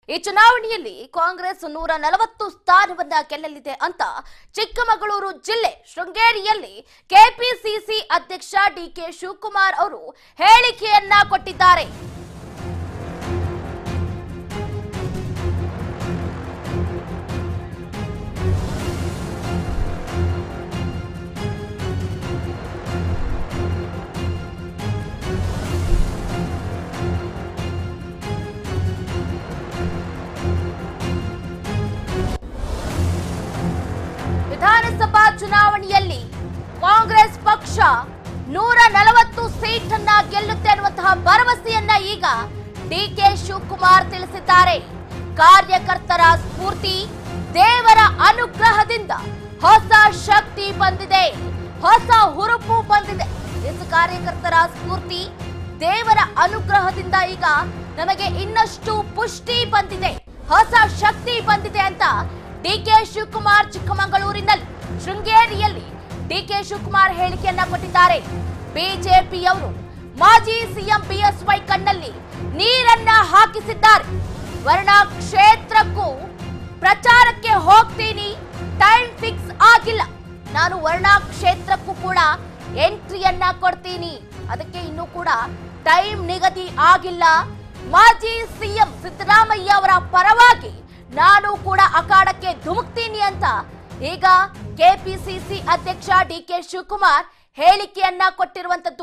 ಈ ಚುನಾವಣೆಯಲ್ಲಿ ಕಾಂಗ್ರೆಸ್ ನೂರ ನಲವತ್ತು ಸ್ಥಾನವನ್ನ ಗೆಲ್ಲಲಿದೆ ಅಂತ ಚಿಕ್ಕಮಗಳೂರು ಜಿಲ್ಲೆ ಶೃಂಗೇರಿಯಲ್ಲಿ ಕೆಪಿಸಿಸಿ ಅಧ್ಯಕ್ಷ ಡಿಕೆ ಶಿವಕುಮಾರ್ ಅವರು ಹೇಳಿಕೆಯನ್ನ ಕೊಟ್ಟಿದ್ದಾರೆ ವಿಧಾನಸಭಾ ಚುನಾವಣೆಯಲ್ಲಿ ಕಾಂಗ್ರೆಸ್ ಪಕ್ಷ ನೂರ ನಲವತ್ತು ಸೀಟನ್ನ ಗೆಲ್ಲುತ್ತೆ ಅನ್ನುವಂತಹ ಭರವಸೆಯನ್ನ ಈಗ ಡಿಕೆ ಶಿವಕುಮಾರ್ ತಿಳಿಸಿದ್ದಾರೆ ಕಾರ್ಯಕರ್ತರ ಸ್ಫೂರ್ತಿ ದೇವರ ಅನುಗ್ರಹದಿಂದ ಹೊಸ ಶಕ್ತಿ ಬಂದಿದೆ ಹೊಸ ಹುರುಪು ಬಂದಿದೆ ಎಸ್ ಕಾರ್ಯಕರ್ತರ ಸ್ಫೂರ್ತಿ ದೇವರ ಅನುಗ್ರಹದಿಂದ ಈಗ ನಮಗೆ ಇನ್ನಷ್ಟು ಪುಷ್ಟಿ ಬಂದಿದೆ ಹೊಸ ಶಕ್ತಿ ಬಂದಿದೆ ಅಂತ ಡಿಕೆ ಶಿವಕುಮಾರ್ ಚಿಕ್ಕಮಗಳೂರಿನಲ್ಲಿ ಶೃಂಗೇರಿಯಲ್ಲಿ ಡಿಕೆ ಶಿವಕುಮಾರ್ ಹೇಳಿಕೆಯನ್ನ ಕೊಟ್ಟಿದ್ದಾರೆ ಬಿಜೆಪಿಯವರು ಮಾಜಿ ಸಿಎಂ ಬಿಎಸ್ವೈ ಕಣ್ಣಲ್ಲಿ ನೀರನ್ನ ಹಾಕಿಸಿದ್ದಾರೆ ವರ್ಣ ಕ್ಷೇತ್ರಕ್ಕೂ ಪ್ರಚಾರಕ್ಕೆ ಹೋಗ್ತೀನಿ ಟೈಮ್ ಫಿಕ್ಸ್ ಆಗಿಲ್ಲ ನಾನು ವರ್ಣ ಕ್ಷೇತ್ರಕ್ಕೂ ಕೂಡ ಎಂಟ್ರಿಯನ್ನ ಕೊಡ್ತೀನಿ ಅದಕ್ಕೆ ಇನ್ನೂ ಕೂಡ ಟೈಮ್ ನಿಗದಿ ಆಗಿಲ್ಲ ಮಾಜಿ ಸಿಎಂ ಸಿದ್ದರಾಮಯ್ಯ ಅವರ ಪರವಾಗಿ ನಾನು ಕೂಡ ಅಖಾಡಕ್ಕೆ ಧುಮುಕ್ತೀನಿ ಅಂತ ಈಗ ಕೆಪಿಸಿಸಿ ಅಧ್ಯಕ್ಷ ಡಿ ಕೆ ಶಿವಕುಮಾರ್ ಹೇಳಿಕೆಯನ್ನ ಕೊಟ್ಟಿರುವಂತದ್ದು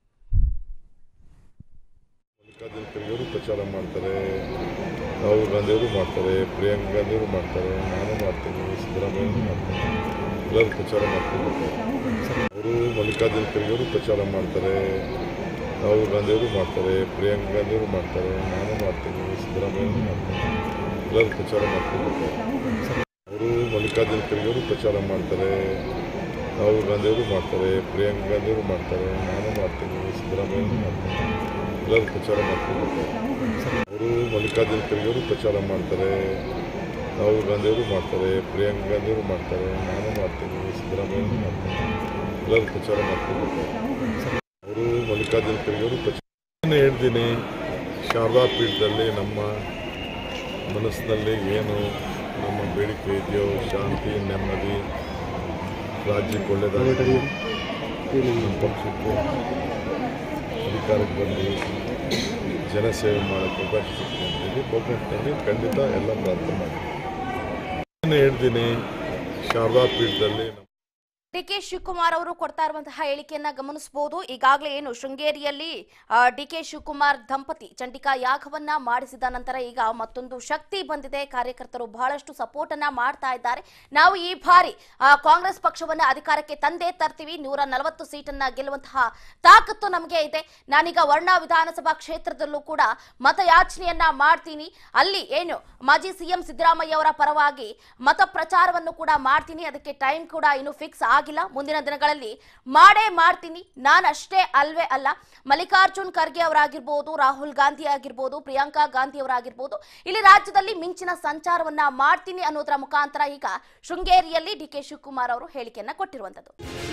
ಮಲ್ಲಿಕಾರ್ಜುನ ಖರ್ಗೆಯವರು ಪ್ರಚಾರ ಮಾಡ್ತಾರೆ ರಾಹುಲ್ ಗಾಂಧಿಯವರು ಮಾಡ್ತಾರೆ ಪ್ರಿಯಾಂಕಾ ಗಾಂಧಿಯವರು ಮಾಡ್ತಾರೆ ನಾನು ಮಾಡ್ತೀನಿ ಸಿದ್ದರಾಮಯ್ಯವರು ಮಾಡ್ತಾರೆ ಎಲ್ಲರೂ ಪ್ರಚಾರ ಮಾಡ್ತಾರೆ ಅವರು ಮಲ್ಲಿಕಾರ್ಜುನ ಖರ್ಗೆಯವರು ಪ್ರಚಾರ ಮಾಡ್ತಾರೆ ರಾಹುಲ್ ಗಾಂಧಿಯವರು ಮಾಡ್ತಾರೆ ಪ್ರಿಯಾಂಕಾ ಗಾಂಧಿಯವರು ಮಾಡ್ತಾರೆ ನಾನು ಮಾಡ್ತೀನಿ ಸಿದ್ದರಾಮಯ್ಯವರು ಮಾಡ್ತಾರೆ ಎಲ್ಲರೂ ಪ್ರಚಾರ ಮಾಡ್ತಾರೆ ಅವರು ಮಲ್ಲಿಕಾರ್ಜುನ ಖರ್ಗೆಯವರು ಪ್ರಚಾರ ಮಾಡ್ತಾರೆ ರಾಹುಲ್ ಗಾಂಧಿಯವರು ಮಾಡ್ತಾರೆ ಪ್ರಿಯಾಂಕಾ ಗಾಂಧಿಯವರು ಮಾಡ್ತಾರೆ ನಾನು ಮಾಡ್ತೀನಿ ಸಿದ್ದರಾಮಯ್ಯವರು ಮಾಡ್ತಾರೆ ಎಲ್ಲರೂ ಪ್ರಚಾರ ಮಾಡ್ತಾರೆ ಅವರು ಮಲ್ಲಿಕಾರ್ಜುನ ಖರ್ಗೆಯವರು ಪ್ರಚಾರ ಮಾಡ್ತಾರೆ ರಾಹುಲ್ ಗಾಂಧಿಯವರು ಮಾಡ್ತಾರೆ ಪ್ರಿಯಾಂಕಾ ಗಾಂಧಿಯವರು ಮಾಡ್ತಾರೆ ನಾನು ಮಾಡ್ತೀನಿ ಸಿದ್ದರಾಮಯ್ಯವರು ಮಾಡ್ತಾರೆ ಎಲ್ಲರೂ ಪ್ರಚಾರ ಮಾಡ್ತಾರೆ ಅವರು ಮಲ್ಲಿಕಾರ್ಜುನ ಖರ್ಗೆಯವರು ಪ್ರಚಾರ ನಾನು ಹೇಳ್ತೀನಿ ಶಾರದಾ ಪೀಠದಲ್ಲಿ ನಮ್ಮ ಮನಸ್ಸಿನಲ್ಲಿ ಏನು ನಮ್ಮ ಬೇಡಿಕೆ ಇದೆಯೋ ಶಾಂತಿ ನೆಮ್ಮದಿ ರಾಜ್ಯಕ್ಕೆ ಒಳ್ಳೆಯದಾಗಲಿ ನಮ್ಮ ಪಕ್ಷಕ್ಕೆ ಅಧಿಕಾರಕ್ಕೆ ಬಂದು ಜನಸೇವೆ ಮಾಡೋಕ್ಕೆ ಅವಕಾಶ ಸಿಗ್ತದೆ ಅಂತೇಳಿ ಭಗವಂತನಲ್ಲಿ ಖಂಡಿತ ಎಲ್ಲ ಪ್ರಾರ್ಥನೆ ಮಾಡ್ತೀನಿ ನಾನು ಹೇಳ್ತೀನಿ ಶಾರದಾ ಪೀಠದಲ್ಲಿ ನಮ್ಮ ಡಿ ಕೆ ಶಿವಕುಮಾರ್ ಅವರು ಕೊಡ್ತಾ ಇರುವಂತಹ ಹೇಳಿಕೆಯನ್ನ ಗಮನಿಸಬಹುದು ಈಗಾಗಲೇ ಏನು ಶೃಂಗೇರಿಯಲ್ಲಿ ಡಿ ಕೆ ಶಿವಕುಮಾರ್ ದಂಪತಿ ಚಂಡಿಕಾ ಯಾಗವನ್ನ ಮಾಡಿಸಿದ ನಂತರ ಈಗ ಮತ್ತೊಂದು ಶಕ್ತಿ ಬಂದಿದೆ ಕಾರ್ಯಕರ್ತರು ಬಹಳಷ್ಟು ಸಪೋರ್ಟ್ ಅನ್ನ ಮಾಡ್ತಾ ಇದ್ದಾರೆ ನಾವು ಈ ಬಾರಿ ಆ, ಕಾಂಗ್ರೆಸ್ ಪಕ್ಷವನ್ನ ಅಧಿಕಾರಕ್ಕೆ ತಂದೇ ತರ್ತೀವಿ ನೂರ ನಲವತ್ತು ಸೀಟನ್ನ ಗೆಲ್ಲುವಂತಹ ತಾಕತ್ತು ನಮಗೆ ಇದೆ ನಾನೀಗ ವರ್ಣ ವಿಧಾನಸಭಾ ಕ್ಷೇತ್ರದಲ್ಲೂ ಕೂಡ ಮತಯಾಚನೆಯನ್ನ ಮಾಡ್ತೀನಿ ಅಲ್ಲಿ ಏನು ಮಾಜಿ ಸಿಎಂ ಸಿದ್ದರಾಮಯ್ಯ ಅವರ ಪರವಾಗಿ ಮತ ಪ್ರಚಾರವನ್ನು ಕೂಡ ಮಾಡ್ತೀನಿ ಅದಕ್ಕೆ ಟೈಮ್ ಕೂಡ ಇನ್ನು ಫಿಕ್ಸ್ ಆಗಿಲ್ಲ ಮುಂದಿನ ದಿನಗಳಲ್ಲಿ ಮಾಡೇ ಮಾಡ್ತೀನಿ ನಾನು ಅಷ್ಟೇ ಅಲ್ವೇ ಅಲ್ಲ ಮಲ್ಲಿಕಾರ್ಜುನ್ ಖರ್ಗೆ ಅವರಾಗಿರ್ಬೋದು ರಾಹುಲ್ ಗಾಂಧಿ ಆಗಿರ್ಬೋದು ಪ್ರಿಯಾಂಕಾ ಗಾಂಧಿ ಅವರಾಗಿರ್ಬೋದು ಇಲ್ಲಿ ರಾಜ್ಯದಲ್ಲಿ ಮಿಂಚಿನ ಸಂಚಾರವನ್ನ ಮಾಡ್ತೀನಿ ಅನ್ನೋದರ ಮುಖಾಂತರ ಈಗ ಶೃಂಗೇರಿಯಲ್ಲಿ ಡಿ ಕೆ ಶಿವಕುಮಾರ್ ಅವರು ಹೇಳಿಕೆಯನ್ನ ಕೊಟ್ಟಿರುವಂತದ್ದು